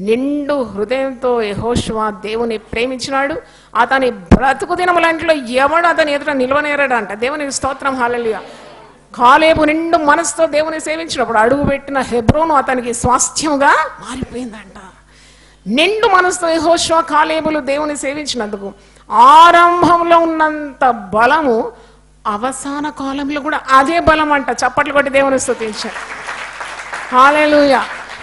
నిండు హృదయంతో యెహోషువ దేవుని ప్రేమించినాడు అతని బ్రతుకు దినములంట్లో ఎవడు అతని ఎదుట నిలవనేరాడంట దేవునికి స్తోత్రం హాలలియ కాలేబు నిండు మనసుతో దేవుని సేవించినప్పుడు అడుగు పెట్టిన హెబ్రోను అతనికి స్వాస్థ్యంగా మారిపోయిందంట నిండు మనసుతో యెహోషువ కాలేబులు దేవుని సేవించినందుకు ఆరంభంలో ఉన్నంత బలము అవసాన కాలంలో కూడా అదే బలం అంట చప్పట్లు కొట్టి దేవుని స్తుతించాడు హాలేలుయా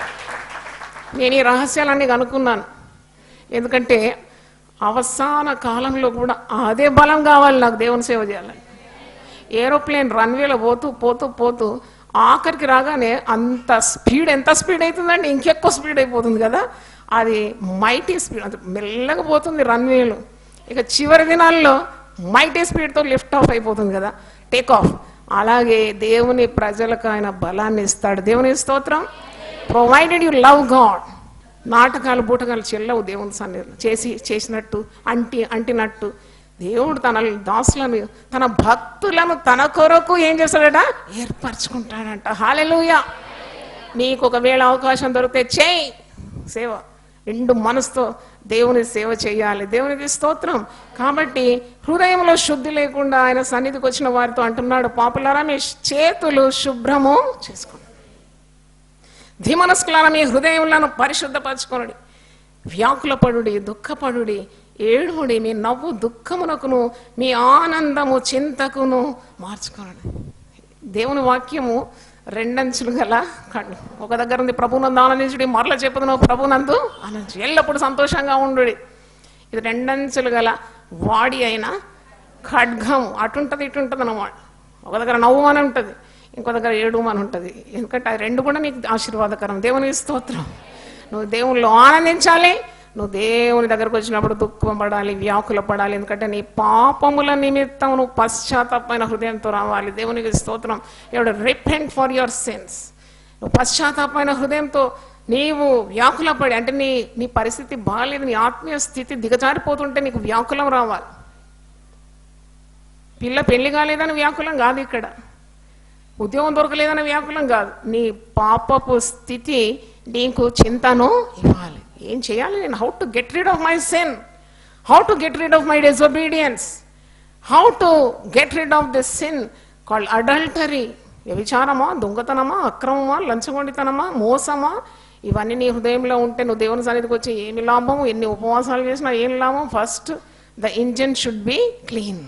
నేను ఈ రహస్యాలన్నీ కనుక్కున్నాను ఎందుకంటే అవసాన కాలంలో కూడా అదే బలం కావాలి నాకు దేవుని సేవ చేయాలని ఏరోప్లేన్ రన్వేలో పోతూ పోతూ పోతూ ఆఖరికి రాగానే అంత స్పీడ్ ఎంత స్పీడ్ అవుతుందండి ఇంకెక్కువ స్పీడ్ అయిపోతుంది కదా అది మైటీ స్పీడ్ అంటే మెల్లగా పోతుంది రన్వేలు ఇక చివరి దినాల్లో మైటీ స్పీడ్తో లిఫ్ట్ ఆఫ్ అయిపోతుంది కదా టేక్ ఆఫ్ అలాగే దేవుని ప్రజలకు ఆయన బలాన్ని ఇస్తాడు దేవుని స్తోత్రం ప్రొవైడెడ్ యు లవ్ గాడ్ నాటకాలు బూటకాలు చెల్లవు దేవుని సన్నిధిలో చేసి చేసినట్టు అంటి అంటినట్టు దేవుడు తన దాసులను తన భక్తులను తన కొరకు ఏం చేస్తాడట ఏర్పరచుకుంటాడంట హాలెలూయా నీకు ఒకవేళ అవకాశం దొరికితే చేయి సేవ రెండు మనసుతో దేవుని సేవ చేయాలి దేవునికి స్తోత్రం కాబట్టి హృదయంలో శుద్ధి లేకుండా ఆయన సన్నిధికి వచ్చిన వారితో అంటున్నాడు పాపులారా మీ చేతులు శుభ్రము చేసుకోండి ధీమనస్కులారా మీ హృదయములను పరిశుద్ధపరచుకొనుడి వ్యాకులపడుడి దుఃఖపడుడి ఏడుడి మీ నవ్వు దుఃఖమునకును మీ ఆనందము చింతకును మార్చుకోండి దేవుని వాక్యము రెండంచులు గల కళ్ళు ఒక దగ్గర ఉంది ప్రభునందు ఆనందించుడి మరల చెప్పుదును ప్రభునందు ఆనందించు ఎల్లప్పుడు సంతోషంగా ఉండు ఇది రెండంచులు గల వాడి అయిన ఖడ్గం అటుంటది ఇటుంటది అన్నమాట ఒక దగ్గర నవ్వుమని ఉంటుంది ఇంకో దగ్గర ఏడుమని ఉంటుంది ఎందుకంటే ఆ రెండు కూడా నీకు ఆశీర్వాదకరం దేవుని స్తోత్రం నువ్వు దేవుళ్ళు ఆనందించాలి నువ్వు దేవుని దగ్గరకు వచ్చినప్పుడు దుఃఖం పడాలి వ్యాకుల పడాలి ఎందుకంటే నీ పాపముల నిమిత్తం నువ్వు పశ్చాత్తాపమైన హృదయంతో రావాలి దేవునికి స్తోత్రం ఎవడు రిపెంట్ ఫర్ యువర్ సెన్స్ నువ్వు పశ్చాత్తాపమైన హృదయంతో నీవు వ్యాకుల పడి అంటే నీ నీ పరిస్థితి బాగాలేదు నీ ఆత్మీయ స్థితి దిగజారిపోతుంటే నీకు వ్యాకులం రావాలి పిల్ల పెళ్లి కాలేదని వ్యాకులం కాదు ఇక్కడ ఉద్యోగం దొరకలేదనే వ్యాకులం కాదు నీ పాపపు స్థితి నీకు చింతను ఇవ్వాలి ఏం చేయాలి నేను how to get rid of my sin how to get rid of my disobedience how to get rid of this sin called adultery వ్యభిచారమా దొంగతనమా అక్రమమా లంచగొండితనమా మోసమా ఇవన్నీ నీ హృదయంలో ఉంటే నువ్వు దేవుని సన్నిధికి వచ్చి ఏమి లాభం ఎన్ని ఉపవాసాలు చేసినా ఏం లాభం first the engine should be clean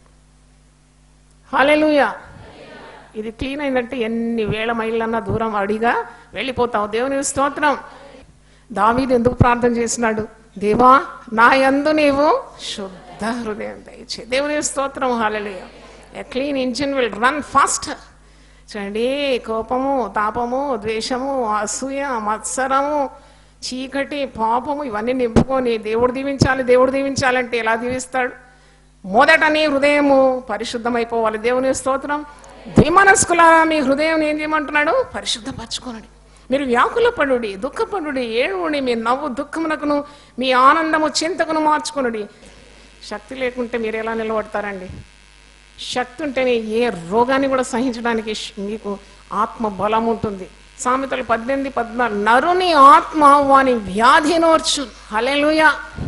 hallelujah ఇది క్లీన్ అయిందంటే ఎన్ని వేల మైళ్ళన్నా దూరం అడిగా వెళ్ళిపోతావు దేవుని స్తోత్రం దావీదు ఎందుకు ప్రార్థన చేసినాడు దేవా నా యందు నీవు శుద్ధ హృదయం దయచే దేవుని స్తోత్రం hallelujah a clean engine will run faster చూడండి కోపము తాపము ద్వేషము అసూయ మత్సరము చీకటి పాపము ఇవన్నీ నింపుకొని దేవుడు దీవించాలి దేవుడు దీవించాలంటే ఎలా దీవిస్తాడు మొదట నీ హృదయము పరిశుద్ధమైపోవాలి దేవుని స్తోత్రం ధీమనస్కుల మీ హృదయం ఏం చేయమంటున్నాడు పరిశుద్ధపరచుకోనండి మీరు వ్యాకులపడుడి దుఃఖపడుడి ఏడుడి మీ నవ్వు దుఃఖమునకును మీ ఆనందము చింతకును మార్చుకునుడి శక్తి లేకుంటే మీరు ఎలా నిలబడతారండి శక్తి ఉంటేనే ఏ రోగాన్ని కూడా సహించడానికి శ్- మీకు ఆత్మ బలం ఉంటుంది సామెతలు పద్దెనిమిది పద్నాలుగు నరుని ఆత్మ వాని వ్యాధి నోర్చు హలెలుయా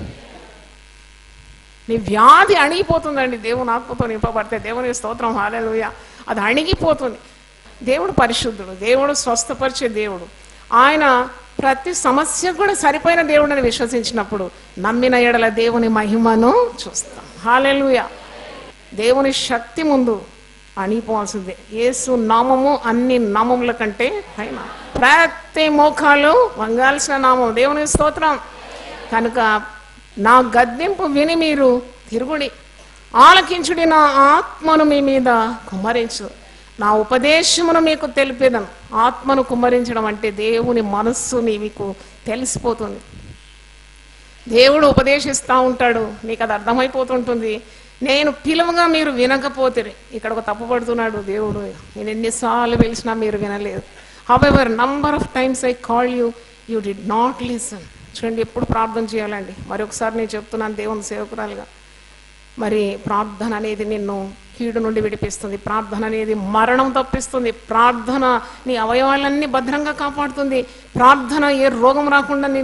నీ వ్యాధి అణిగిపోతుందండి దేవుని ఆత్మతో నింపబడితే దేవుని స్తోత్రం హాలెలుయ అది అణిగిపోతుంది దేవుడు పరిశుద్ధుడు దేవుడు స్వస్థపరిచే దేవుడు ఆయన ప్రతి సమస్య కూడా సరిపోయిన దేవుడని విశ్వసించినప్పుడు నమ్మిన ఎడల దేవుని మహిమను చూస్తాం హాలెలుయ దేవుని శక్తి ముందు అణిపోవాల్సిందే యేసు నామము అన్ని నామముల కంటే పైన ప్రతి మోకాలు వంగాల్సిన నామం దేవుని స్తోత్రం కనుక నా గద్దింపు విని మీరు తిరుగుడి ఆలకించుడి నా ఆత్మను మీ మీద కుమ్మరించు నా ఉపదేశమును మీకు తెలిపేదను ఆత్మను కుమ్మరించడం అంటే దేవుని మనస్సు నీ మీకు తెలిసిపోతుంది దేవుడు ఉపదేశిస్తూ ఉంటాడు నీకు అది అర్థమైపోతుంటుంది నేను పిలువగా మీరు వినకపోతే ఇక్కడ ఒక తప్పు పడుతున్నాడు దేవుడు నేను ఎన్నిసార్లు పిలిచినా మీరు వినలేదు however number of times I call you you did not listen చూడండి ఎప్పుడు ప్రార్థన చేయాలండి మరి ఒకసారి నేను చెప్తున్నాను దేవుని సేవకురాలుగా మరి ప్రార్థన అనేది నిన్ను కీడు నుండి విడిపిస్తుంది ప్రార్థన అనేది మరణం తప్పిస్తుంది ప్రార్థన నీ అవయవాలన్నీ భద్రంగా కాపాడుతుంది ప్రార్థన ఏ రోగం రాకుండా నిన్ను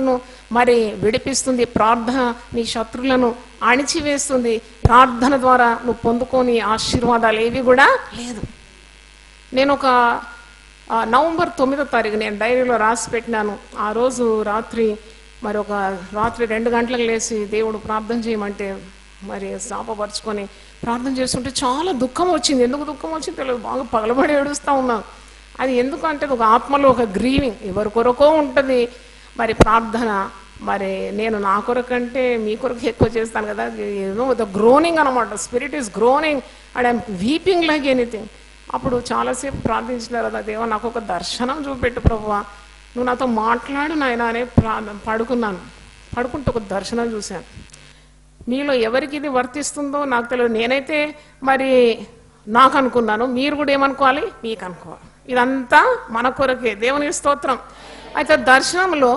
మరి విడిపిస్తుంది ప్రార్థన నీ శత్రులను అణిచివేస్తుంది ప్రార్థన ద్వారా నువ్వు పొందుకోని ఆశీర్వాదాలు ఏవి కూడా లేదు నేను ఒక ఆ, నవంబర్ తొమ్మిదో తారీఖు నేను డైరీలో రాసి పెట్టినాను ఆ రోజు రాత్రి మరి ఒక రాత్రి రెండు గంటలకు లేచి దేవుడు ప్రార్థన చేయమంటే మరి శాపపరుచుకొని ప్రార్థన చేస్తుంటే చాలా దుఃఖం వచ్చింది ఎందుకు దుఃఖం వచ్చింది తెలియదు బాగా పగలబడి ఏడుస్తూ ఉన్నాను అది ఎందుకంటే ఒక ఆత్మలో ఒక గ్రీవింగ్ ఎవరి కొరకో ఉంటుంది మరి ప్రార్థన మరి నేను నా కొరకంటే మీ కొరకు ఎక్కువ చేస్తాను కదా ఏదో ద గ్రోనింగ్ అనమాట spirit is groaning and I'm weeping like anything అప్పుడు చాలాసేపు ప్రార్థించిన కదా దేవా నాకు ఒక దర్శనం చూపెట్టు ప్రభువా నువ్వు నాతో మాట్లాడు నాయన అనే ప్రార్థన పడుకున్నాను పడుకుంటూ ఒక దర్శనం చూశాను మీలో ఎవరికి ఇది వర్తిస్తుందో నాకు తెలియదు నేనైతే మరి నాకు అనుకున్నాను మీరు కూడా ఏమనుకోవాలి మీకు అనుకోవాలి ఇదంతా మన కొరకే దేవుని స్తోత్రం అయితే దర్శనంలో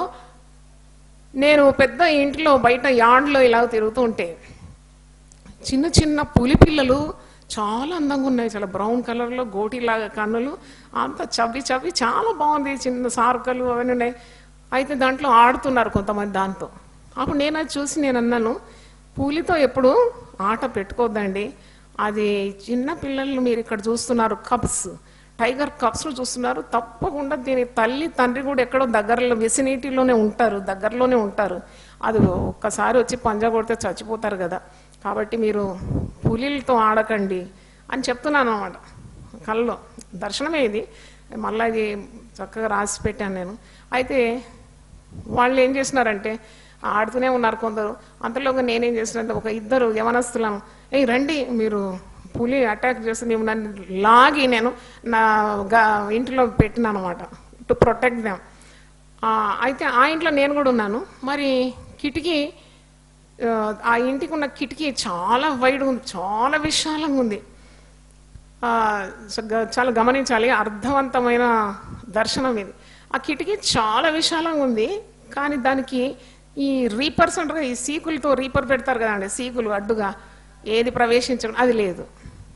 నేను పెద్ద ఇంట్లో బయట యార్డ్లో ఇలా తిరుగుతూ ఉంటే చిన్న చిన్న పులి పిల్లలు చాలా అందంగా ఉన్నాయి చాలా బ్రౌన్ కలర్లో గోటిలాగా కన్నులు అంత చవ్వి చవ్వి చాలా బాగుంది చిన్న సార్కలు అవన్నీ ఉన్నాయి అయితే దాంట్లో ఆడుతున్నారు కొంతమంది దాంతో అప్పుడు నేను అది చూసి నేను అన్నాను పూలితో ఎప్పుడు ఆట పెట్టుకోవద్దండి అది చిన్న పిల్లలు మీరు ఇక్కడ చూస్తున్నారు కప్స్ టైగర్ కప్స్ చూస్తున్నారు తప్పకుండా దీని తల్లి తండ్రి కూడా ఎక్కడో దగ్గరలో విసినీటిలోనే ఉంటారు దగ్గరలోనే ఉంటారు అది ఒక్కసారి వచ్చి పంజా కొడితే చచ్చిపోతారు కదా కాబట్టి మీరు పులిలతో ఆడకండి అని చెప్తున్నాను అనమాట కళ్ళలో దర్శనమే ఇది మళ్ళీ ఇది చక్కగా రాసి పెట్టాను నేను అయితే వాళ్ళు ఏం చేసినారంటే ఆడుతూనే ఉన్నారు కొందరు అంతలోగా నేనేం చేసినంటే ఒక ఇద్దరు యవనస్తులను ఏ రండి మీరు పులి అటాక్ చేస్తే మేము నన్ను లాగి నేను నా గా- ఇంటిలో పెట్టినాను అనమాట టు ప్రొటెక్ట్ దెమ్ అయితే ఆ ఇంట్లో నేను కూడా ఉన్నాను మరి కిటికీ ఆ, ఆ ఇంటికి ఉన్న కిటికీ చాలా వైడ్ ఉంది చాలా విశాలంగా ఉంది ఆ, స- గ- చాలా గమనించాలి అర్థవంతమైన దర్శనం ఇది ఆ కిటికీ చాలా విశాలంగా ఉంది కానీ దానికి ఈ రీపర్స్ అంటారు కదా, ఈ సీకులతో రీపర్ పెడతారు కదండి సీకులు అడ్డుగా ఏది ప్రవేశించడం అది లేదు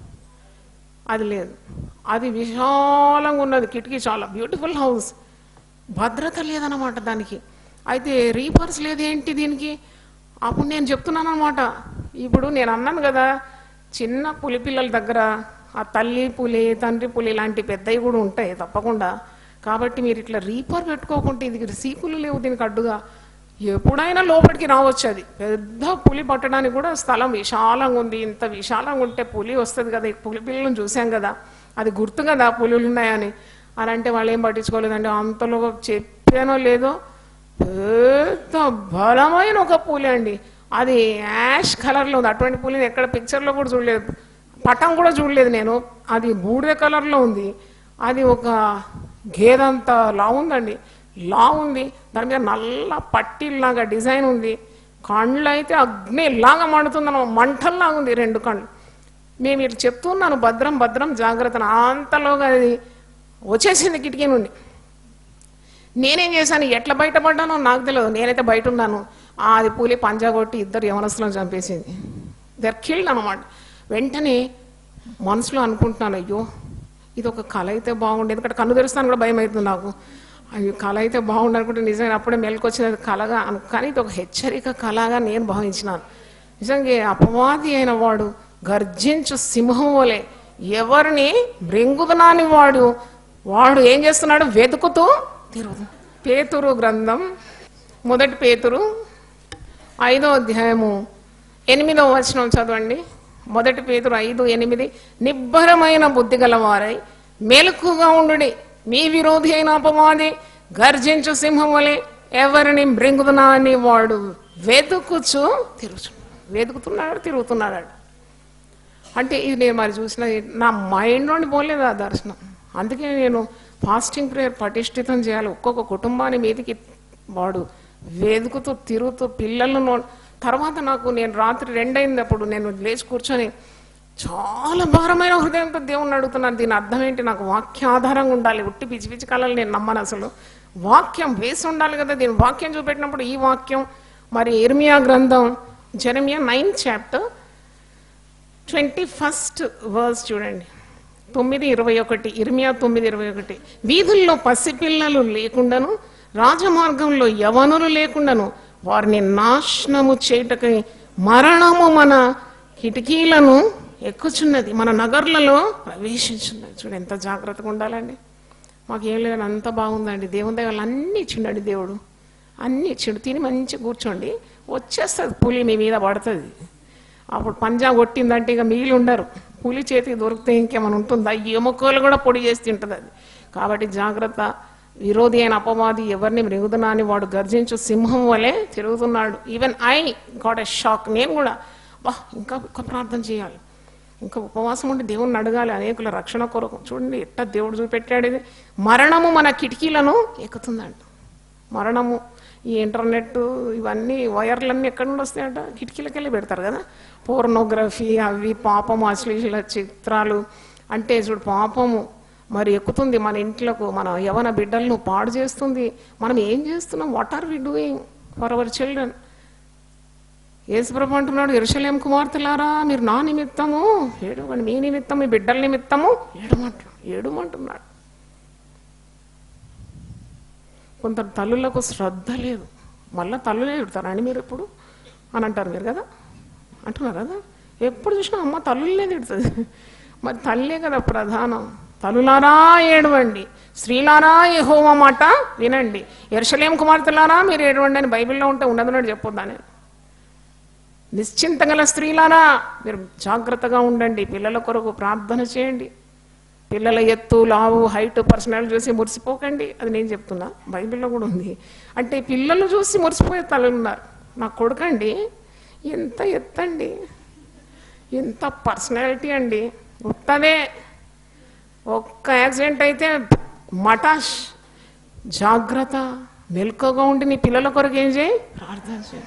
అది లేదు అది విశాలంగా ఉన్నది కిటికీ చాలా బ్యూటిఫుల్ హౌస్ భద్రత లేదన్నమాట దానికి అయితే రీపర్స్ లేదేంటి దీనికి అప్పుడు నేను చెప్తున్నాను అనమాట ఇప్పుడు నేను అన్నాను కదా చిన్న పులి పిల్లల దగ్గర ఆ తల్లి పులి తండ్రి పులి లాంటి పెద్దవి కూడా ఉంటాయి తప్పకుండా కాబట్టి మీరు ఇట్లా రీపర్ పెట్టుకోకుంటే ఇది సీకులు లేవు దీనికి అడ్డుగా ఎప్పుడైనా లోపలికి రావచ్చు అది పెద్ద పులి పట్టడానికి కూడా స్థలం విశాలంగా ఉంది ఇంత విశాలంగా ఉంటే పులి వస్తుంది కదా ఈ పులి పిల్లలను చూసాం కదా అది గుర్తు కదా పులులు ఉన్నాయని అని అంటే వాళ్ళు ఏం పట్టించుకోలేదండి అంతలో చెప్పానో లేదో పెద్ద బలమైన ఒక పులి అండి అది యాష్ కలర్లో ఉంది అటువంటి పులిని ఎక్కడ పిక్చర్లో కూడా చూడలేదు పటం కూడా చూడలేదు నేను అది బూడిద కలర్లో ఉంది అది ఒక గేదంత లా ఉందండి లా ఉంది దాని మీద నల్ల పట్టీలాగా డిజైన్ ఉంది కళ్ళు అయితే అగ్నిలాగా మండుతుందన్న మంటల్లాగా ఉంది రెండు కళ్ళు మేము ఇట్లా చెప్తున్నాను భద్రం భద్రం జాగ్రత్త అంతలోగా అది వచ్చేసింది కిటికీ నుండి నేనేం చేశాను ఎట్లా బయటపడ్డానో నాకు తెలియదు నేనైతే బయట ఉన్నాను ఆ, అది పూలి పంజా కొట్టి ఇద్దరు యవనస్తులను చంపేసింది దర్ కిల్డ్ అనమాట వెంటనే మనసులో అనుకుంటున్నాను అయ్యో ఇది ఒక కళ అయితే బాగుండేది ఎందుకంటే కన్ను తెరుస్తాను కూడా భయం అవుతుంది నాకు అయ్యో కళ అయితే బాగుండు అనుకుంటే నిజంగా అప్పుడే మెలకొచ్చినది కళగా అను కానీ ఇది ఒక హెచ్చరిక కళగా నేను భావించినాను నిజంగా అపవాది అయిన వాడు గర్జించు సింహం వలె ఎవరిని మృంగుదనాని వాడు వాడు ఏం చేస్తున్నాడు వెతుకుతూ తిరుగు పేతురు గ్రంథం మొదటి పేతురు ఐదో అధ్యాయము ఎనిమిదో వచనం చదవండి మొదటి పేతురు ఐదు ఎనిమిది నిబ్బరమైన బుద్ధి గలవారై మెలకుగా ఉండుడి మీ విరోధి అయిన అపవాది గర్జించు సింహం వలె ఎవరిని మృంగుదునా అని వాడు వెతుకుచు తిరుగుచు వెతుకుతున్నాడు తిరుగుతున్నాడు అంటే ఇది నేను మరి చూసిన నా మైండ్ నుండి పోలేదు ఆ దర్శనం అందుకే నేను ఫాస్టింగ్ ప్రేయర్ పటిష్ఠితం చేయాలి ఒక్కొక్క కుటుంబాన్ని మీదికి వాడు వెతుకుతూ తిరుగుతూ పిల్లలను తర్వాత నాకు నేను రాత్రి రెండైంది అప్పుడు నేను లేచి కూర్చొని చాలా భారమైన హృదయంతో దేవుణ్ణి అడుగుతున్నాను దీని అర్థం ఏంటి నాకు వాక్యాధారంగా ఉండాలి ఉట్టి పిచ్చి పిచ్చి కళలు నేను నమ్మను అసలు వాక్యం వేసి ఉండాలి కదా దీని వాక్యం చూపెట్టినప్పుడు ఈ వాక్యం మరి ఇర్మియా గ్రంథం Jeremiah ninth chapter twenty first verse చూడండి తొమ్మిది ఇరవై ఒకటి ఇర్మియా తొమ్మిది ఇరవై ఒకటి వీధుల్లో పసిపిల్లలు లేకుండాను రాజమార్గంలో యవనులు లేకుండాను వారిని నాశనము చేయుటకై మరణము మన కిటికీలను ఎక్కుచున్నది మన నగర్లలో ప్రవేశించున్నది చూడు ఎంత జాగ్రత్తగా ఉండాలండి మాకేం లేదు అంత బాగుందండి దేవుని దగ్గర అన్నీ ఇచ్చిండండి దేవుడు అన్నీ ఇచ్చిండు తిని మంచిగా కూర్చోండి వచ్చేస్తుంది పులి మీ మీద పడుతుంది అప్పుడు పంజా కొట్టిందంటే ఇక మిగిలి ఉండరు పులి చేతికి దొరికితే ఇంకేమైనా ఉంటుందా ఎముకలు కూడా పొడి చేసి తింటుంది అది కాబట్టి జాగ్రత్త విరోధి అయిన అపవాది ఎవరిని మృగుదనా అని వాడు గర్జించు సింహం వలె తిరుగుతున్నాడు even I got a shock నేను కూడా వా ఇంకా ఇంకా ప్రార్థన చేయాలి ఇంకా ఉపవాసం ఉండి దేవుణ్ణి అడగాలి అనేకుల రక్షణ కొరకు చూడండి ఎట్ట దేవుడు చూపెట్టాడు ఇది మరణము మన కిటికీలను ఎక్కుతుందంట మరణము ఈ ఇంటర్నెట్ ఇవన్నీ వైర్లన్నీ ఎక్కడి నుండి వస్తాయంట కిటికీలకెళ్ళి పెడతారు కదా పోర్నోగ్రఫీ అవి పాపము అశ్లీల చిత్రాలు అంటే చూడు పాపము మరి ఎక్కుతుంది మన ఇంట్లోకి మన యవన బిడ్డలను పాడు చేస్తుంది మనం ఏం చేస్తున్నాం what are we doing for our children యేసుప్రభు అంటున్నాడు ఎరుసలేం కుమార్తెలారా మీరు నా నిమిత్తము ఏడవండి మీ నిమిత్తం మీ బిడ్డల నిమిత్తము ఏడమంటున్నాడు ఏడుమంటున్నాడు కొందరు తల్లులకు శ్రద్ధ లేదు మళ్ళీ తల్లులే ఎడతారా అని మీరు ఎప్పుడు అని అంటారు మీరు కదా అంటున్నారు కదా ఎప్పుడు చూసినా అమ్మ తల్లులనే తిడుతుంది మరి తల్లే కదా ప్రధానం తల్లులారా ఏడవండి స్త్రీలారా యెహోవా మాట వినండి ఎరుసలేం కుమార్తెలారా మీరు ఏడవండి అని బైబిల్లో ఉంటే ఉండదున్నాడు చెప్పొద్దా నేను నిశ్చింత గల స్త్రీలారా మీరు జాగ్రత్తగా ఉండండి పిల్లల కొరకు ప్రార్థన చేయండి పిల్లల ఎత్తు లావు హైట్ పర్సనల్ చూసి మురిసిపోకండి అది నేను చెప్తున్నా బైబిల్లో కూడా ఉంది అంటే పిల్లలు చూసి మురిసిపోయే తల్లులు ఉన్నారు నా కొడుకండి ఎంత ఎత్తండి ఎంత పర్సనాలిటీ అండి ఉత్తదే ఒక్క యాక్సిడెంట్ అయితే మటాష్ జాగ్రత్త మెలకుగా ఉండి నీ పిల్లల కొరకు ఏం చేయి ప్రార్థన చేయి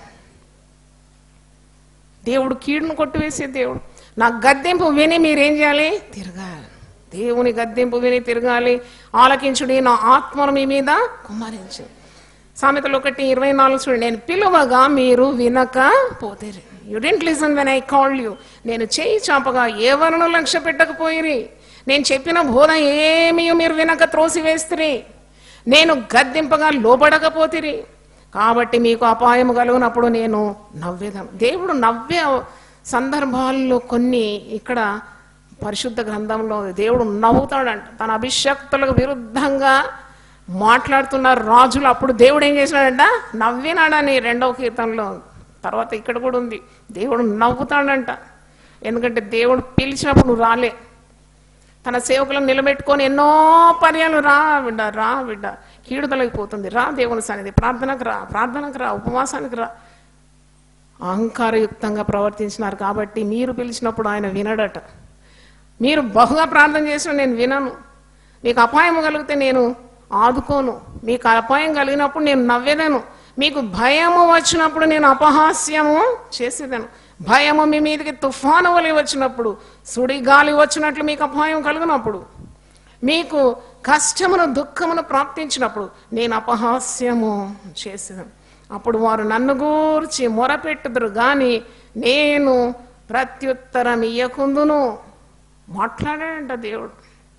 దేవుడు కీడును కొట్టివేసే దేవుడు నా గద్దెంపు విని మీరేం చేయాలి తిరగాలి దేవుని గద్దెంపు విని తిరగాలి ఆలకించుడి నా ఆత్మను మీ మీద కుమ్మరించు సామెతలు ఒకటి ఇరవై నాలుగు చూడండి నేను పిలువగా మీరు వినక పోతే you didn't listen when I call you నేను చేయి చాపగా ఎవరిను లక్ష్య పెట్టకపోయిరి నేను చెప్పిన బోధ ఏమీ మీరు వినక త్రోసివేస్తురి నేను గద్దెంపగా లోబడకపోతిరి కాబట్టి మీకు అపాయం కలుగునప్పుడు నేను నవ్వేదాను దేవుడు నవ్వే సందర్భాల్లో కొన్ని ఇక్కడ పరిశుద్ధ గ్రంథంలో దేవుడు నవ్వుతాడంట తన అభిషక్తులకు విరుద్ధంగా మాట్లాడుతున్న రాజులు అప్పుడు దేవుడు ఏం చేసినాడంట నవ్వినాడని రెండవ కీర్తనలో తర్వాత ఇక్కడ కూడా ఉంది దేవుడు నవ్వుతాడంట ఎందుకంటే దేవుడు పిలిచినప్పుడు నువ్వు రాలే తన సేవకులను నిలబెట్టుకొని ఎన్నో పర్యాలు రా బిడ్డ రా బిడ్డ కీడు తొలగిపోతుంది రా దేవుని సన్నిధి ప్రార్థనకు రా ప్రార్థనకు రా ఉపవాసానికి రా అహంకారయుక్తంగా ప్రవర్తించినారు కాబట్టి మీరు పిలిచినప్పుడు ఆయన వినడట మీరు బహుగా ప్రార్థన చేసిన నేను వినను మీకు అపాయం కలిగితే నేను ఆదుకోను మీకు అపాయం కలిగినప్పుడు నేను నవ్వేదాను మీకు భయము వచ్చినప్పుడు నేను అపహాస్యము చేసేదాను భయము మీ మీదకి తుఫాను వలి వచ్చినప్పుడు సుడి గాలి వచ్చినట్లు మీకు అపాయం కలిగినప్పుడు మీకు కష్టమును దుఃఖమును ప్రాప్తించినప్పుడు నేను అపహాస్యము చేసేదాను అప్పుడు వారు నన్ను గూర్చి మొరపెట్టుదురు గాని నేను ప్రత్యుత్తరం ఇయ్యకుందును మాట్లాడాడంట దేవుడు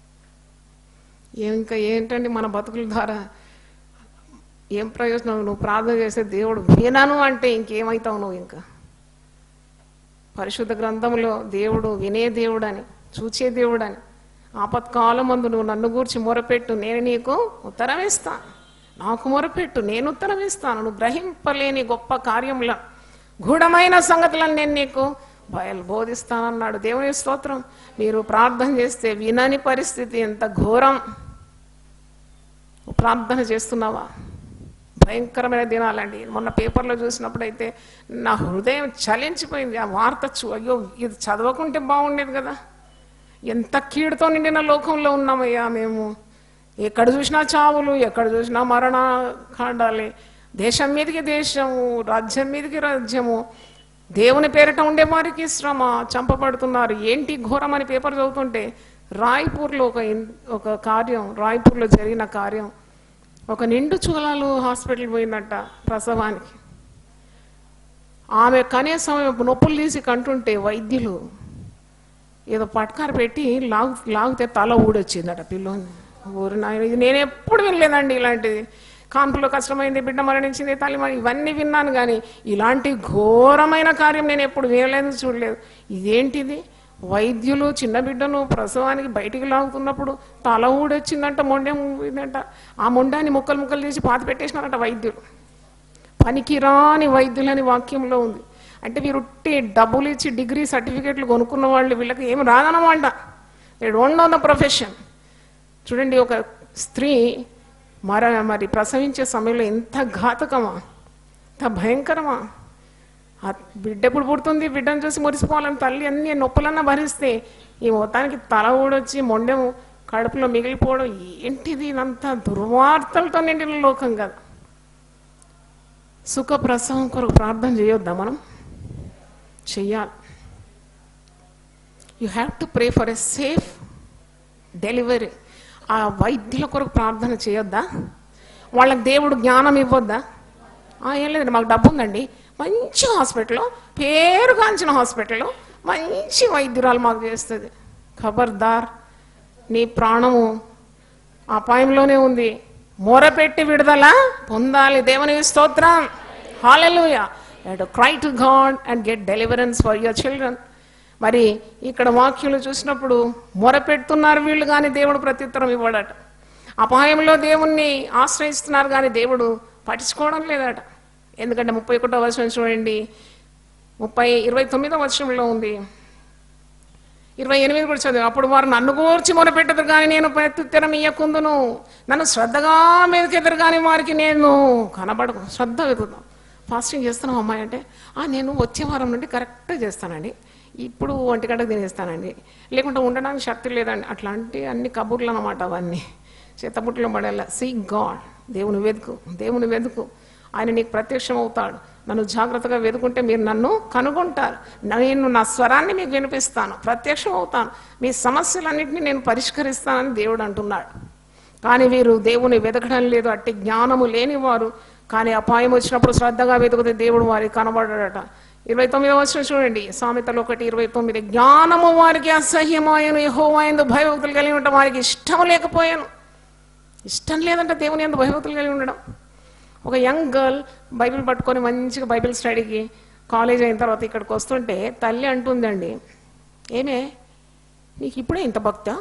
ఏం ఇంకా ఏంటండి మన బతుకుల ద్వారా ఏం ప్రయోజనం నువ్వు ప్రార్థన చేసే దేవుడు వినను అంటే ఇంకేమవుతావు నువ్వు ఇంకా పరిశుద్ధ గ్రంథంలో దేవుడు వినే దేవుడని చూచే దేవుడని ఆపత్కాలం మందు నువ్వు నన్ను గూర్చి మొరపెట్టు నేను నీకు ఉత్తరం ఇస్తాను నాకు మొరపెట్టు నేను ఉత్తరం ఇస్తాను నువ్వు గ్రహింపలేని గొప్ప కార్యముల గూఢమైన సంగతులను నేను నీకు బయలు బోధిస్తానన్నాడు దేవుని స్తోత్రం మీరు ప్రార్థన చేస్తే వినని పరిస్థితి ఎంత ఘోరం నువ్వు ప్రార్థన చేస్తున్నావా భయంకరమైన దినాలండి మొన్న పేపర్లో చూసినప్పుడైతే నా హృదయం చలించిపోయింది ఆ వార్త చూ అయ్యో ఇది చదవకుంటే బాగుండేది కదా ఎంత కీడుతో నిండిన లోకంలో ఉన్నామయ్యా మేము ఎక్కడ చూసినా చావులు ఎక్కడ చూసినా మరణ కాండాలి దేశం మీదకి దేశము రాజ్యం మీదకి రాజ్యము దేవుని పేరిట ఉండే వారికి శ్రమ చంపబడుతున్నారు ఏంటి ఘోరం అని పేపర్ చదువుతుంటే రాయ్పూర్లో ఒక ఇన్- ఒక కార్యం రాయ్పూర్లో జరిగిన కార్యం ఒక నిండు చూలాలు హాస్పిటల్ పోయిందట ప్రసవానికి ఆమె కనీసం నొప్పులు తీసి కంటుంటే వైద్యులు ఏదో పట్కారు పెట్టి లాగు లాగితే తల ఊడొచ్చిందట పిల్లోని ఊరి నాయన ఇది నేను ఎప్పుడు వినలేదండి ఇలాంటిది కాన్పులో కష్టమైంది బిడ్డ మరణించింది తల్లి మరి ఇవన్నీ విన్నాను కానీ ఇలాంటి ఘోరమైన కార్యం నేను ఎప్పుడు వినలేదు చూడలేదు ఇదేంటిది వైద్యులు చిన్న బిడ్డను ప్రసవానికి బయటికి లాగుతున్నప్పుడు తల ఊడొచ్చిందంట మొండెం ఊడిందంట ఆ మొండాన్ని ముక్కలు ముక్కలు చేసి పాతి పెట్టేసినారంట వైద్యులు పనికిరాని వైద్యులని వాక్యంలో ఉంది అంటే వీరు ఉట్టి డబ్బులు ఇచ్చి డిగ్రీ సర్టిఫికేట్లు కొనుక్కున్న వాళ్ళు వీళ్ళకి ఏమి రాదన్నమాట they don't know the profession చూడండి ఒక స్త్రీ మర మరి ప్రసవించే సమయంలో ఎంత ఘాతకమా ఎంత భయంకరమా ఆ బిడ్డ ఎప్పుడు పుడుతుంది బిడ్డను చూసి మురిసిపోవాలని తల్లి అన్ని నొప్పులన్నా భరిస్తే ఈ మొత్తానికి తల ఊడొచ్చి మొండెం కడుపులో మిగిలిపోవడం ఏంటిది ఇదంతా దుర్వార్తలతో నిండిన లోకం కదా సుఖ ప్రసవం కొరకు ప్రార్థన చేయొద్దా మనం చెయ్యాలి you have to pray for a safe delivery ఆ వైద్యుల కొరకు ప్రార్థన చేయొద్దా వాళ్ళకి దేవుడు జ్ఞానం ఇవ్వొద్దా ఆ, ఏం లేదండి మాకు డబ్బు ఉందండి మంచి హాస్పిటల్లో పేరుగాంచిన హాస్పిటల్లో మంచి వైద్యురాలు మాకు చేస్తుంది ఖబర్దార్ నీ ప్రాణము అపాయంలోనే ఉంది మొరపెట్టి విడుదల పొందాలి దేవుని స్తోత్రం hallelujah to cry to God and get deliverance for your children మరి ఇక్కడ వాక్యులు చూసినప్పుడు మొరపెడుతున్నారు వీళ్ళు కానీ దేవుడు ప్రత్యుత్తరం ఇవ్వడట అపాయంలో దేవుణ్ణి ఆశ్రయిస్తున్నారు కానీ దేవుడు పట్టించుకోవడం లేదట ఎందుకంటే ముప్పై ఒకటో వర్షం చూడండి ముప్పై ఇరవై తొమ్మిదో వర్షంలో ఉంది ఇరవై ఎనిమిది కూడా చదివి అప్పుడు వారు నన్ను గూర్చి మొరపెట్టదు కానీ నేను ప్రత్యుత్తరం ఇయ్యకుందును నన్ను శ్రద్ధగా మెదికెదరు కానీ వారికి నేను కనబడకు శ్రద్ధ వెతుకుతాం ఫాస్టింగ్ చేస్తున్నాం అమ్మాయి అంటే "ఆ, నేను వచ్చే వారం నుండి కరెక్ట్గా చేస్తానండి ఇప్పుడు ఒంటి గంటకు తినేస్తానండి లేకుంటే ఉండడానికి శక్తి లేదండి అట్లాంటి అన్ని కబుర్లు అన్నమాట అవన్నీ చేతబుట్లో పడేలా సీ గాడ్ దేవుని వెతుకు దేవుని వెతుకు ఆయన నీకు ప్రత్యక్షం అవుతాడు నన్ను జాగ్రత్తగా వెతుకుంటే మీరు నన్ను కనుగొంటారు నేను నా స్వరాన్ని మీకు వినిపిస్తాను ప్రత్యక్షం అవుతాను మీ సమస్యలన్నింటినీ నేను పరిష్కరిస్తానని దేవుడు అంటున్నాడు కానీ వీరు దేవుని వెతకడం లేదు అట్టి జ్ఞానము లేనివారు కానీ అపాయం వచ్చినప్పుడు శ్రద్ధగా వెతుకుతే దేవుడు వారికి కనబడడట ఇరవై తొమ్మిది వచ్చిన చూడండి సామెతలు ఒకటి ఇరవై తొమ్మిది జ్ఞానము వారికి అసహ్యమాయను యెహోవాయందు భయభక్తులు కలిగి ఉండటం వారికి ఇష్టం లేకపోయాను ఇష్టం లేదంటే దేవుని ఎందు భయభక్తులు కలిగి ఉండడం ఒక యంగ్ గర్ల్ బైబిల్ పట్టుకొని మంచిగా బైబిల్ స్టడీకి కాలేజ్ అయిన తర్వాత ఇక్కడికి వస్తుంటే తల్లి అంటుందండి ఏమే నీకు ఇప్పుడే ఇంత భక్తా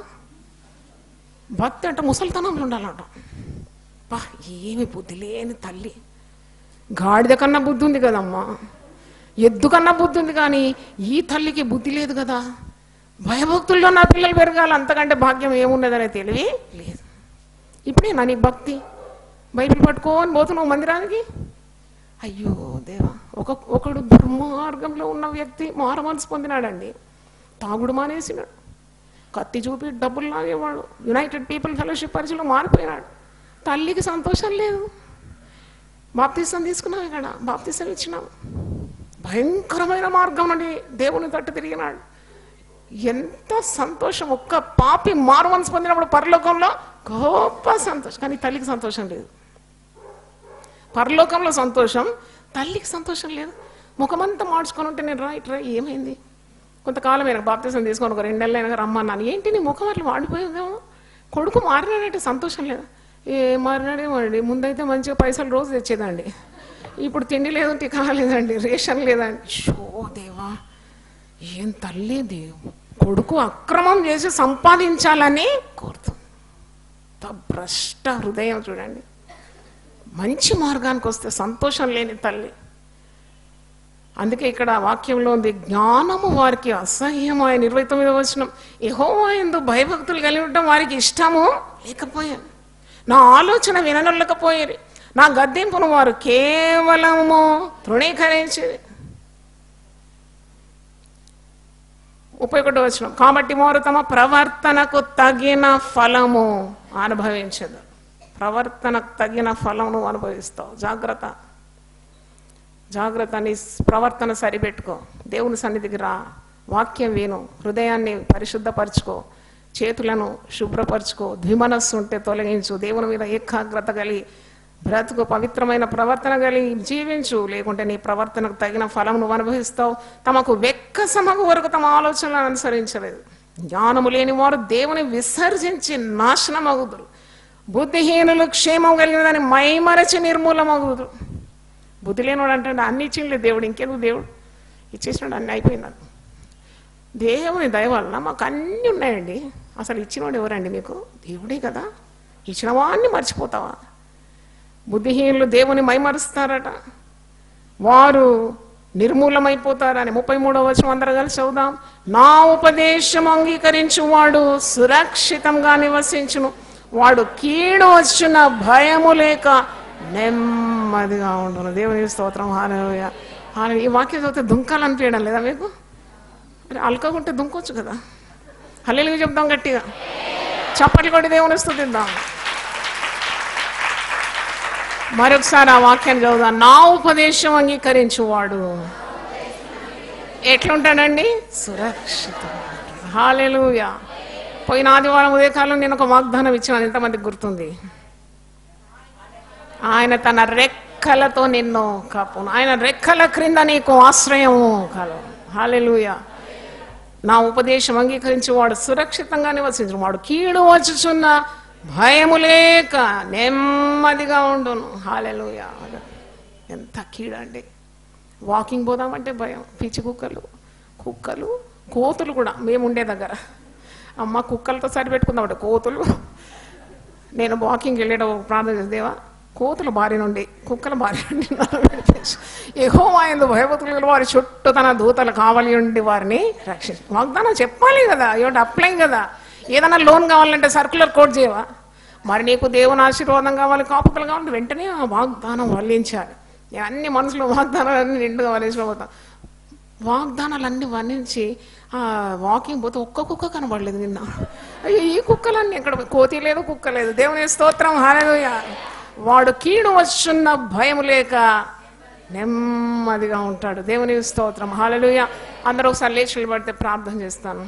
భక్తి అంటే ముసలితనంలో ఉండాలంట బా ఏమి బుద్ధి లేని తల్లి గాడిద కన్నా బుద్ధి ఉంది కదమ్మా ఎద్దు కన్నా బుద్ధి ఉంది కానీ ఈ తల్లికి బుద్ధి లేదు కదా భయభక్తుల్లో నా పిల్లలు పెరగాలి అంతకంటే భాగ్యం ఏమున్నదనే తెలివి లేదు ఇప్పుడే నా నీకు భక్తి బైబిల్ పట్టుకొని పోతున్నావు మందిరానికి అయ్యో దేవా ఒక ఒకడు దుర్మార్గంలో ఉన్న వ్యక్తి మారు మనసు పొందినాడండి తాగుడు మానేసినాడు కత్తి చూపి డబ్బులు లాగేవాడు యునైటెడ్ పీపుల్ ఫెలోషిప్ పరిచయలో మారిపోయినాడు తల్లికి సంతోషం లేదు బాప్తీసం తీసుకున్నాం ఇక్కడ బాప్తీసం ఇచ్చినాం భయంకరమైన మార్గం నుండి దేవుని తట్టు తిరిగినాడు ఎంత సంతోషం ఒక్క పాపి మారు మనసు పొందినప్పుడు పరలోకంలో గొప్ప సంతోషం కానీ తల్లికి సంతోషం లేదు పరలోకంలో సంతోషం తల్లికి సంతోషం లేదు ముఖమంతా మార్చుకొని ఉంటే నేను రా ఇట్రా ఏమైంది కొంతకాలం అయినా బాప్తీసం తీసుకొని ఒక రెండు నెలలు అయినా రమ్మన్నాను ఏంటి నీ ముఖం అట్లా వాడిపోయిందేమో కొడుకు మారినాడంటే సంతోషం లేదు ఏ మారినాడేమోండి ముందైతే మంచిగా పైసలు రోజు తెచ్చేదండి ఇప్పుడు తిండి లేదు టికా లేదండి రేషన్ లేదండి షో దేవా ఏం తల్లి దేవు కొడుకు అక్రమం చేసి సంపాదించాలని కోరుతుంది ఎంత భ్రష్ట హృదయం చూడండి మంచి మార్గానికి వస్తే సంతోషం లేని తల్లి అందుకే ఇక్కడ వాక్యంలో ఉంది జ్ఞానము వారికి అసహ్యమైన ఇరవై తొమ్మిది వచ్చిన యహోవా ఎందు భయభక్తులు కలిగి ఉండటం వారికి ఇష్టము లేకపోయాను నా ఆలోచన విననొల్లకపోయేది నా గద్దెంపును వారు కేవలము తృణీకరించేది ముప్పై ఒకటో వచ్చిన కాబట్టి వారు తమ ప్రవర్తనకు తగిన ఫలము అనుభవించదు ప్రవర్తనకు తగిన ఫలమును అనుభవిస్తావు జాగ్రత్త జాగ్రత్త నీ ప్రవర్తన సరిపెట్టుకో దేవుని సన్నిధికి రా వాక్యం విను హృదయాన్ని పరిశుద్ధపరచుకో చేతులను శుభ్రపరచుకో ద్విమనస్సు ఉంటే తొలగించు దేవుని మీద ఏకాగ్రత కలిగి బ్రతుకు పవిత్రమైన ప్రవర్తన కలిగి జీవించు లేకుంటే నీ ప్రవర్తనకు తగిన ఫలం నువ్వు అనుభవిస్తావు తమకు వెక్కసమగు వరకు తమ ఆలోచనలను అనుసరించలేదు జ్ఞానము లేని వారు దేవుని విసర్జించి నాశనమగుదురు బుద్ధిహీనులు క్షేమం కలిగిన దాన్ని మైమరచి నిర్మూలమగుదు బుద్ధి లేనివాడు అంటే అన్ని ఇచ్చిండే దేవుడు ఇంకెందుకు దేవుడు ఇచ్చేసినాడు అన్ని అయిపోయిందని దేవుని దయ వలన మాకు అన్నీ ఉన్నాయండి అసలు ఇచ్చినవాడు ఎవరండి మీకు దేవుడే కదా ఇచ్చిన వాడిని మర్చిపోతావా బుద్ధిహీనులు దేవుని మైమరుస్తారట వారు నిర్మూలమైపోతారని ముప్పై మూడవ వచనం అందరూ కలిసి చదువుదాం నా ఉపదేశం అంగీకరించువాడు సురక్షితంగా నివసించును వాడు కీడు వచ్చిన భయము లేక నెమ్మదిగా ఉండును దేవుని స్తోత్రం హాలూయ హాలూ ఈ వాక్యం చదివితే దుంకాలనిపించడం లేదా మీకు మరి అల్కకుంటే దుంకొచ్చు కదా హల్లెలూయా చెప్దాం గట్టిగా చప్పట్లు కొట్టి దేవుని స్తుతిద్దాం మరొకసారి ఆ వాక్యాన్ని చదువుదాం నా ఉపదేశం అంగీకరించువాడు ఎట్లుంటాడండి సురక్షితం హాలెలుయా పోయిన ఆదివారం ఉదయకాలం నేను ఒక వాగ్దానం ఇచ్చిన ఎంతమందికి గుర్తుంది ఆయన తన రెక్కలతో నిన్ను కాపును ఆయన రెక్కల క్రింద నీకు ఆశ్రయము కలవు హాలెలుయా నా ఉపదేశం అంగీకరించి వాడు సురక్షితంగా నివసించు వాడు కీడు వచ్చుచున్న భయము లేక నెమ్మదిగా ఉండును హాలెలుయా ఎంత కీడండి వాకింగ్ పోదామంటే భయం పిచ్చి కుక్కలు కుక్కలు కోతులు కూడా మేము ఉండే దగ్గర అమ్మ కుక్కలతో సరిపెట్టుకుందామంటే కోతులు నేను వాకింగ్ వెళ్ళేటప్పుడు ప్రార్థన చేసి దేవా కోతుల బారి నుండి కుక్కల బారి నుండి ఏహో ఆయన భయభతులు వారి చుట్టూ తన దూతలు కావాలి ఉండి వారిని రక్షించు వాగ్దానం చెప్పాలి కదా ఏమిటి అప్లై కదా ఏదైనా లోన్ కావాలంటే సర్కులర్ కోడ్ చేయవా మరి నీకు దేవుని ఆశీర్వాదం కావాలి కాపుకలు కావాలి వెంటనే ఆ వాగ్దానం వల్లించాలి నేను అన్ని మనసులో వాగ్దానాలన్నీ నిండుగా వల్లించబోతాను వాగ్దానాలన్నీ వర్ణించి ఆ వాకింగ్ పోతే ఒక్క కుక్క కనబడలేదు నిన్న అయ్యో ఈ కుక్కలన్నీ ఎక్కడ పోయి- కోతి లేదు కుక్క లేదు దేవుని స్తోత్రం హాలలోయ వాడు కీడు వచ్చున్న భయం లేక నెమ్మదిగా ఉంటాడు దేవుని స్తోత్రం హాలలోయ అందరూ ఒకసారి లేచి నిలబడితే ప్రార్థన చేస్తాను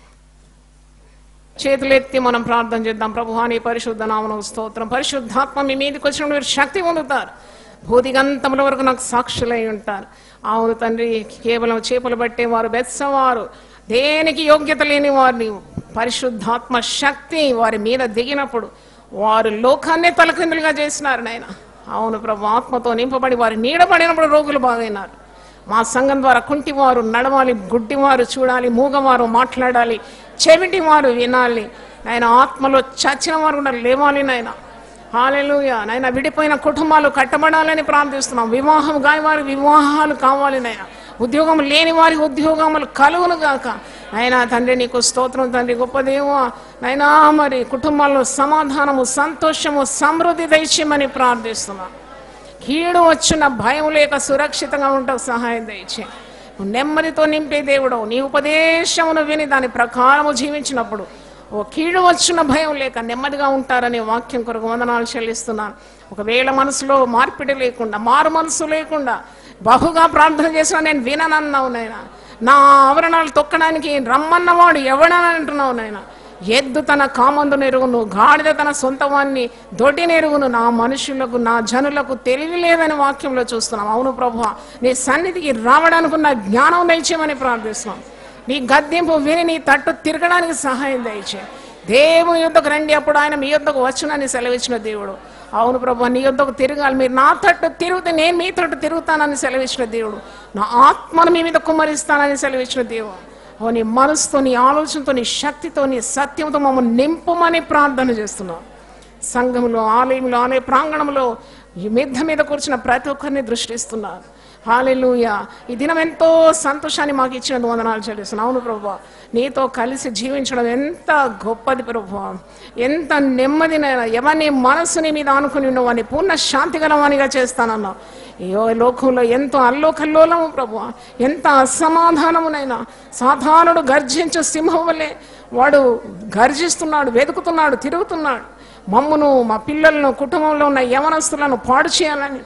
చేతులెత్తి మనం ప్రార్థన చేద్దాం ప్రభు నీ పరిశుద్ధ నామన స్తోత్రం పరిశుద్ధాత్మ మీ మీదకి వచ్చిన మీరు శక్తి పొందుతారు భూదిగంతముల వరకు నాకు సాక్షులై ఉంటారు అవును తండ్రి కేవలం చేపలు పట్టే వారు బెత్సవారు దేనికి యోగ్యత లేని వారిని పరిశుద్ధాత్మ శక్తి వారి మీద దిగినప్పుడు వారు లోకాన్నే తలకిందులుగా చేసినారు నాయన అవును ప్రభు ఆత్మతో నింపబడి వారి నీడబడినప్పుడు రోగులు బాగైనారు మా సంఘం ద్వారా కుంటివారు నడవాలి గుడ్డివారు చూడాలి మూగవారు మాట్లాడాలి చెవిటివారు వినాలి నాయన ఆత్మలో చచ్చిన వారు కూడా లేవాలి నాయన హాలెలుయ నాయన విడిపోయిన కుటుంబాలు కట్టబడాలని ప్రార్థిస్తున్నాం వివాహం కాని వారి వివాహాలు కావాలి నాయన ఉద్యోగం లేని వారి ఉద్యోగములు కలుగును గాక నాయన తండ్రి నీకు స్తోత్రం తండ్రి గొప్ప దేవ నాయనా మరి కుటుంబాల్లో సమాధానము సంతోషము సమృద్ధి దయచేయమని ప్రార్థిస్తున్నాం కీడు వచ్చిన భయం లేక సురక్షితంగా ఉంటావు సహాయం దయచే నువ్వు నెమ్మదితో నింపే దేవుడు నీ ఉపదేశమును విని దాని ప్రకారము జీవించినప్పుడు ఓ కీడు వచ్చిన భయం లేక నెమ్మదిగా ఉంటారనే వాక్యం కొరకు వందనాలు చెల్లిస్తున్నాను ఒకవేళ మనసులో మార్పిడి లేకుండా మారు మనసు లేకుండా బహుగా ప్రార్థన చేసిన నేను విననన్నావు నాయన నా ఆవరణాలు తొక్కడానికి రమ్మన్నవాడు ఎవడని అంటున్నావు నాయన ఎద్దు తన కామందు నెరుగును గాడిద తన సొంత వాణ్ణి దొడ్డి నెరుగును నా మనుషులకు నా జనులకు తెలివి లేదని వాక్యంలో చూస్తున్నాం అవును ప్రభు నీ సన్నిధికి రావడానికి ఉన్న జ్ఞానం దయచేయమని ప్రార్థిస్తున్నాం నీ గద్దెంపు విని నీ తట్టు తిరగడానికి సహాయం దయచే దేవుని యుద్ధకు రండి అప్పుడు ఆయన మీ యుద్ధకు వచ్చునని సెలవిచ్చిన దేవుడు అవును ప్రభు నీ యుద్ధకు తిరగాలి మీరు నా తట్టు తిరిగితే నేను మీ తట్టు తిరుగుతానని సెలవిచ్చిన దేవుడు నా ఆత్మను మీ మీద కుమ్మరిస్తానని సెలవిచ్చిన దేవుడు ఓ నీ మనసుతో నీ ఆలోచనతో నీ శక్తితో నీ సత్యంతో మమ్మల్ని నింపమని ప్రార్థన చేస్తున్నాం సంఘంలో ఆలయంలో ఆలయ ప్రాంగణంలో ఈ మిద్ద మీద కూర్చున్న ప్రతి ఒక్కరిని దృష్టిస్తున్నారు హాలెలూయ ఈ దినం ఎంతో సంతోషాన్ని మాకు ఇచ్చినందుకు వందనాలు చెల్లిస్తున్నాను అవును ప్రభు నీతో కలిసి జీవించడం ఎంత గొప్పది ప్రభు ఎంత నెమ్మదినైనా ఎవరిని మనసుని మీద ఆనుకుని ఉన్నావు అని పూర్ణ శాంతి గలవానిగా చేస్తానన్నావు ఈ లోకంలో ఎంతో అల్లోకల్లోలము ప్రభు ఎంత అసమాధానమునైనా సాధారణుడు గర్జించు సింహం వలె వాడు గర్జిస్తున్నాడు వెతుకుతున్నాడు తిరుగుతున్నాడు మమ్మును మా పిల్లలను కుటుంబంలో ఉన్న యవనస్తులను పాడు చేయాలని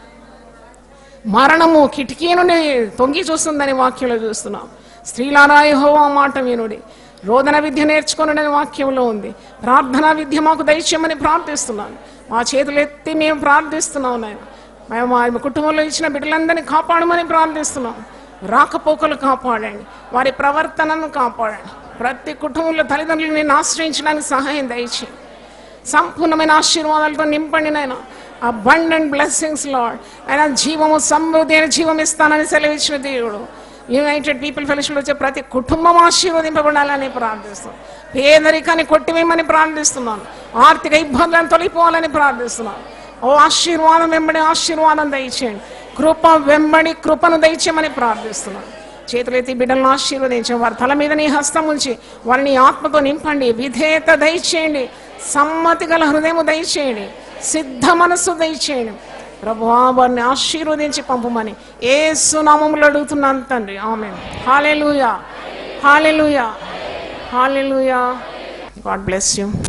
మరణము కిటికీ నుండి తొంగి చూస్తుందని వాక్యంలో చూస్తున్నాం స్త్రీలారా యెహోవా మాట వినుడి రోదన విద్య నేర్చుకునని వాక్యంలో ఉంది ప్రార్థనా విద్య మాకు దయచేయమని ప్రార్థిస్తున్నాను మా చేతులు ఎత్తి మేము ప్రార్థిస్తున్నాం నాయన మేము మా కుటుంబంలో ఇచ్చిన బిడ్డలందరినీ కాపాడమని ప్రార్థిస్తున్నాం రాకపోకలు కాపాడండి వారి ప్రవర్తనను కాపాడండి ప్రతి కుటుంబంలో తల్లిదండ్రులు నేను ఆశ్రయించడానికి సహాయం దయచేయండి సంపూర్ణమైన ఆశీర్వాదాలతో నింపండి నాయన అబండెంట్ బ్లెస్సింగ్స్ లాడ్ ఆయన జీవము సమృద్ధి అయిన జీవం ఇస్తానని సెలవిచ్చిన దేవుడు యునైటెడ్ పీపుల్ ఫెలోషిప్ వచ్చే ప్రతి కుటుంబం ఆశీర్వదింపబడాలని ప్రార్థిస్తున్నాను పేదరికాన్ని కొట్టివేయమని ప్రార్థిస్తున్నాను ఆర్థిక ఇబ్బందులను తొలగిపోవాలని ప్రార్థిస్తున్నాను ఓ ఆశీర్వాదం వెంబడి ఆశీర్వాదం దయచేయండి కృప వెంబడి కృపను దయచేయమని ప్రార్థిస్తున్నాను చేతులెత్తి బిడ్డలను ఆశీర్వదించండి వారి తల మీద నీ హస్తం ఉంచి వారిని ఆత్మతో నింపండి విధేయత దయచేయండి సమ్మతి గల హృదయము దయచేయండి సిద్ధ మనస్సు దయచేయండి ప్రభువా వారిని ఆశీర్వదించి పంపమని ఏ సునామములు అడుగుతున్నాను తండ్రి ఆమె hallelujah hallelujah hallelujah God bless you